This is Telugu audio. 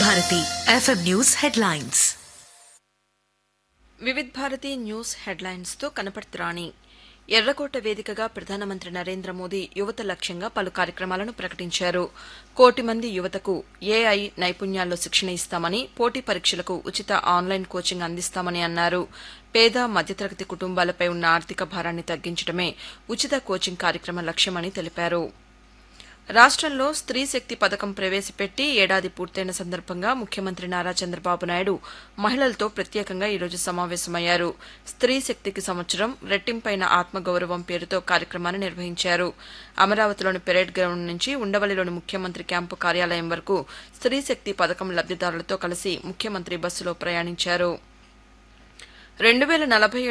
Bharati FM news headlines Vividh Bharati news హెడ్లైన్స్తో కనపడుతురాణి ఎర్రకోట వేదికగా ప్రధానమంత్రి నరేంద్ర మోదీ యువత లక్ష్యంగా పలు కార్యక్రమాలను ప్రకటించారు కోటి మంది యువతకు ఏఐ నైపుణ్యాల్లో శిక్షణ ఇస్తామని పోటీ పరీక్షలకు ఉచిత ఆన్లైన్ కోచింగ్ అందిస్తామని అన్నారు పేద మధ్యతరగతి కుటుంబాలపై ఉన్న ఆర్థిక భారాన్ని తగ్గించడమే ఉచిత కోచింగ్ కార్యక్రమ లక్ష్యమని తెలిపారు రాష్ట్రంలో స్త్రీ శక్తి పథకం ప్రవేశపెట్టి ఏడాది పూర్తయిన సందర్భంగా ముఖ్యమంత్రి నారా చంద్రబాబు నాయుడు మహిళలతో ప్రత్యేకంగా ఈరోజు సమావేశమయ్యారు స్త్రీ శక్తికి సంవత్సరం రెట్టింపైన ఆత్మగౌరవం పేరుతో కార్యక్రమాన్ని నిర్వహించారు అమరావతిలోని పెరేడ్ గ్రౌండ్ నుంచి ఉండవల్లిలోని ముఖ్యమంత్రి క్యాంపు కార్యాలయం వరకు స్త్రీ శక్తి పథకం లబ్దిదారులతో కలిసి ముఖ్యమంత్రి బస్సులో ప్రయాణించారు రెండు వేల నలభై